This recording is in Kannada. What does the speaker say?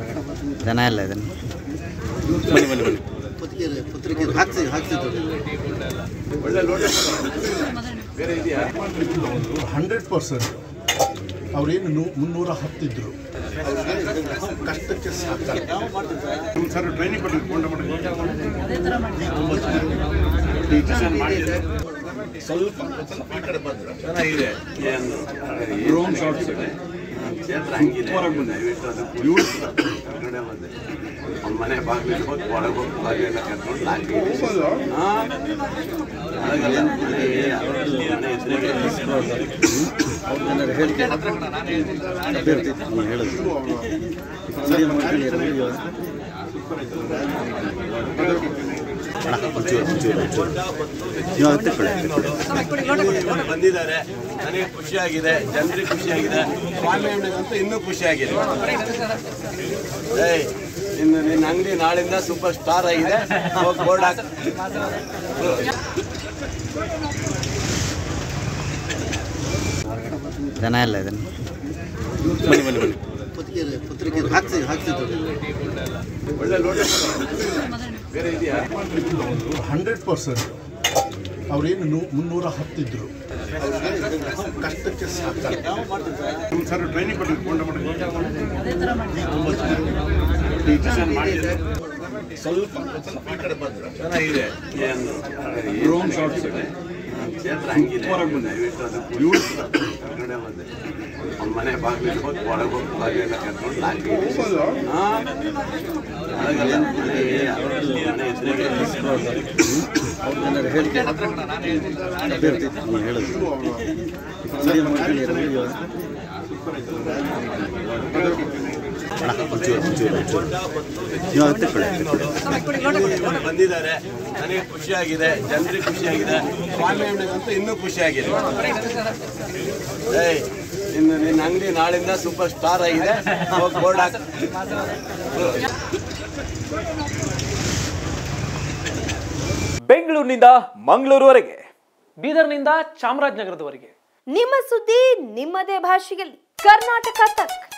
ಜನ ಎಲ್ಲ ಇದನ್ನು ಬನ್ನಿ ಬನ್ನಿ ಬನ್ನಿ ಪತ್ರಿಕೆ ಪತ್ರಿಕೆ ಹಾಕ್ಸಿ ಹಾಕ್ಸಿದ್ರು ಹಂಡ್ರೆಡ್ ಪರ್ಸೆಂಟ್ ಅವ್ರೇನು ನೂ ಮುನ್ನೂರ ಹತ್ತಿದ್ರು ಕಷ್ಟಕ್ಕೆ ಸಾಕಲ್ಲ ಸರ್ ಟ್ರೈನಿಂಗ್ ಕೊಡಿ ಫೋನ್ ಸ್ವಲ್ಪ ಸ್ವಲ್ಪ ಈ ಕಡೆ ಬಂದ್ರೆ ಚೆನ್ನಾಗಿದೆ ಏನು ಡ್ರೋನ್ ಶಾಟ್ಸ್ ಕ್ಷೇತ್ರ ಹಂಗಿದೆ ದಯವಿಟ್ಟು ಅದು ಬ್ಯೂಟಿಫುಲ್ ಹೊರಗಡೆ ಬಂದೆ ಅವ್ನ ಮನೆ ಬಾಗಿಲು ಹೋಗಿ ಒಳಗೆ ಹೋಗಿ ಬಾಗಿಲೆಲ್ಲ ಕರ್ಕೊಂಡು ಲಾಕಿ ಹಾಂ ಒಳಗೆಲ್ಲ ಮನೆಗೆ ಅವ್ರದ್ದು ಮನೆ ಎದುರಿಗೆ ಜನರು ಹೇಳಿಕೆ ಅಭ್ಯರ್ಥಿ ನೀವು ಹೇಳೋದು ವಿಡಿಯೋ ಮಾಡ್ಕೊಂಡಿರೋ ವಿಡಿಯೋ ಅಣ್ಣ ಒಂಚೂರು ಒಂಚೂರು ಒಂಚೂರು ನೀವು ಅದು ತಗೊಳ್ಳಿ ಬಂದಿದ್ದಾರೆ ನನಗೆ ಖುಷಿಯಾಗಿದೆ ಜನರಿಗೆ ಖುಷಿಯಾಗಿದೆ ಸ್ವಾಮಿ ಅಣ್ಣಗಂತೂ ಇನ್ನೂ ಖುಷಿಯಾಗಿದೆ ಏಯ್ ಇನ್ನು ನಿನ್ನ ಅಂಗಡಿ ನಾಳಿಂದ ಸೂಪರ್ ಸ್ಟಾರ್ ಆಗಿದೆ ಹೋಗಿ ಬೋರ್ಡ್ ಹಾಕಿ ಜನ ಎಲ್ಲ ಇದನ್ನು ಬನ್ನಿ ಬನ್ನಿ ಬನ್ನಿ ಪತ್ರಿಕೆ ಪತ್ರಿಕೆ ಹಾಕ್ಸಿ ಹಾಕ್ಸಿದ್ರು ಒಳ್ಳೆ ಲೋಟ ಬೇರೆ ಇದೆಯಾ ಹಂಡ್ರೆಡ್ ಪರ್ಸೆಂಟ್ ಅವ್ರೇನು ನೂ ಮುನ್ನೂರ ಹತ್ತಿದ್ರು ಕಷ್ಟಕ್ಕೆ ಸಾಕಲ್ಲ ಸರ್ ಟ್ರೈನಿಂಗ್ ಕೊಡಿ ಫೋನ್ ಸ್ವಲ್ಪ ಸ್ವಲ್ಪ ಈ ಕಡೆ ಬಂದ್ರೆ ಚೆನ್ನಾಗಿದೆ ಏನು ಡ್ರೋನ್ ಶಾಟ್ಸ್ ಕ್ಷೇತ್ರ ಹಂಗಿದೆ ದಯವಿಟ್ಟು ಅದು ಬ್ಯೂಟಿಫುಲ್ ಹೊರಗಡೆ ಬಂದೆ ಅವ್ನ ಮನೆ ಬಾಗಿಲು ಹೋಗಿ ಒಳಗೆ ಹೋಗಿ ಬಾಗಿಲೆಲ್ಲ ಕರ್ಕೊಂಡು ಲಾಕಿ ಹಾಂ ಒಳಗೆಲ್ಲ ಮನೆಗೆ ಅವ್ರದ್ದು ಮನೆ ಎದುರಿಗೆ ಜನರು ಹೇಳಿಕೆ ಅಭ್ಯರ್ಥಿ ನೀವು ಹೇಳೋದು ವಿಡಿಯೋ ಮಾಡ್ಕೊಂಡಿರೋ ವಿಡಿಯೋ ಅಣ್ಣ ಒಂಚೂರು ಒಂಚೂರು ಒಂಚೂರು ನೀವು ಅದು ತಗೊಳ್ಳಿ ಬಂದಿದ್ದಾರೆ ನನಗೆ ಖುಷಿಯಾಗಿದೆ ಜನರಿಗೆ ಖುಷಿಯಾಗಿದೆ ಸ್ವಾಮಿ ಅಣ್ಣಗಂತೂ ಇನ್ನೂ ಖುಷಿಯಾಗಿದೆ ಏಯ್ ಇನ್ನು ನಿನ್ನ ಅಂಗಡಿ ನಾಳಿಂದ ಸೂಪರ್ ಸ್ಟಾರ್ ಆಗಿದೆ ಹೋಗಿ ಬೋರ್ಡ್ ಹಾಕಿ ಬೆಂಗಳೂರಿನಿಂದ ಮಂಗಳೂರುವರೆಗೆ ಬೀದರ್ನಿಂದ ಚಾಮರಾಜನಗರದವರೆಗೆ ನಿಮ್ಮ ಸುದ್ದಿ ನಿಮ್ಮದೇ ಭಾಷೆಯಲ್ಲಿ ಕರ್ನಾಟಕ ತಕ್